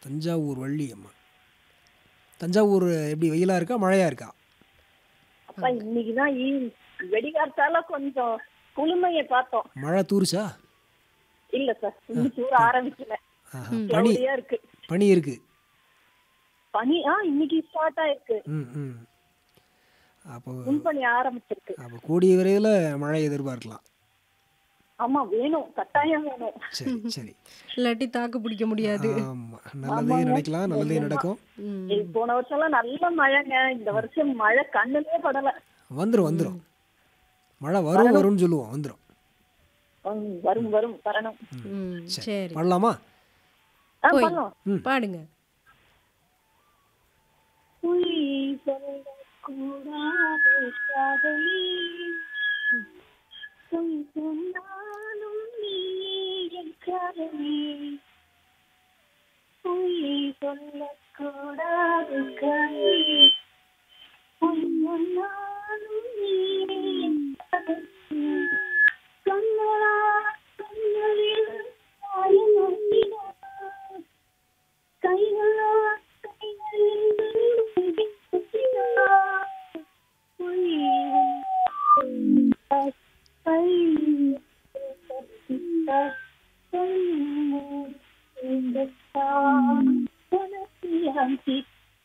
தஞ்சாவூர் வள்ளியம்மா தஞ்சாவூர் எப்படி வெயிலாக இருக்கா மழையாக இருக்கா அப்பா இன்னைக்குதான் ஈ- வெடிகாத்தால கொஞ்சம் குளுமைய பார்த்தோம் மழை தூருச்சா இல்ல சார் இன்னைக்கு ஊர் ஆரம்பிக்கல ஆஹா, பனி கிளவுடியா இருக்கு பனி இருக்கு பனி ஆ இன்னைக்கு ஸ்டார்ட் ஆயிருக்கு ம் ம் அப்போ முன்பனி ஆரம்பிச்சிருக்கு அப்போ கூடிய விரைவில் மழை எதிர்பார்க்கலாம் ஆமா வேணும் கட்டாயம் வேணும் சரி சரி இல்லாட்டி தாக்கு பிடிக்க முடியாது ஆமாம் நல்லதே நினைக்கலாம் நல்லதே நடக்கும் ம். ஏய், போன வருஷம் எல்லாம் நல்ல மழைங்க இந்த வருஷம் மழை கண்ணுலயே படல வந்துடும் வந்துடும் மழை வரும் வரும்னு சொல்லுவோம் வந்துடும் ம், வரும் வரும் வரணும் ம், சரி பண்ணலாமா ஆ, போய். பண்ணலாம் பாடுங்க பொய் சொல்லக்கூடாது காதலி. பொய் சொன்னாலும் நீயே என் காதலி. பொய் சொல்லக்கூடாது காதலி. பொய் சொன்னாலும் நீயே என் காதலி. கண்களா கண்களில் சாயம் ஒட்டினார். கைகளா கைகளில் குத்தினார். பொய்யும் கை கத்தித்தார். பொய்யும் இந்த தான் உனக்கு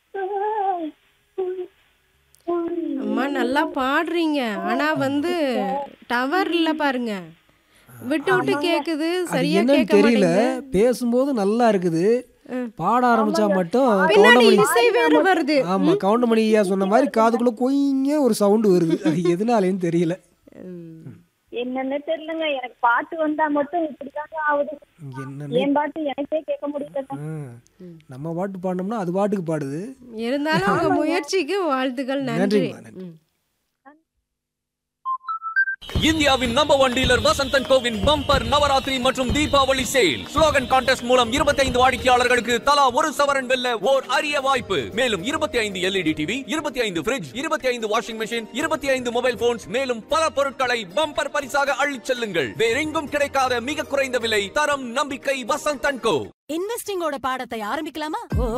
அம்மா நல்லா பாடுறீங்க ஆனா வந்து டவர் இல்ல பாருங்க விட்டு விட்டு கேக்குது அது சரியா என்னன்னு கேட்க தெரியல மாட்டேங்குது பேசும்போது நல்லா இருக்குது பாட ஆரம்பிச்சா மட்டும் பின்னாடி கவுண்டமணி இசை வேற வருது ஆமா கவுண்டமணி ஐயா சொன்ன மாதிரி காதுக்குள்ள கொய்ங்க ஒரு சவுண்டு வருது அது எதனாலேன்னு தெரியல ம். என்னன்னு தெரியலங்க எனக்கு பாட்டு வந்தா மட்டும் இப்படிதாங்க ஆகுது என்ன என் பாட்டு எனக்கே கேட்க முடியல நம்ம பாட்டு பாடினோம்னா அது பாட்டுக்கு பாடுது இருந்தாலும் உங்க முயற்சிக்கு வாழ்த்துக்கள் நன்றி நன்றிம்மா, நன்றி. ம். இந்தியாவின் நம்பர் ஒன் டீலர் வசந்தன் கோவின் பம்பர் நவராத்திரி மற்றும் தீபாவளி சேல் ஸ்லோகன் கான்டெஸ்ட் மூலம் 25 வாடிக்கையாளர்களுக்கு தலா ஒரு சவரன் வெல்ல ஓர் அரிய வாய்ப்பு மேலும் 25 எல்இடி டிவி 25 ஐந்து fridge 25 washing machine 25 mobile phones மேலும் பல பொருட்களை பம்பர் பரிசாக அள்ளிச் செல்லுங்கள் வேறெங்கும் கிடைக்காத மிக குறைந்த விலை தரம் நம்பிக்கை வசந்தன் கோ இன்வெஸ்டிங்கோட பாடத்தை ஆரம்பிக்கலாமா ஓ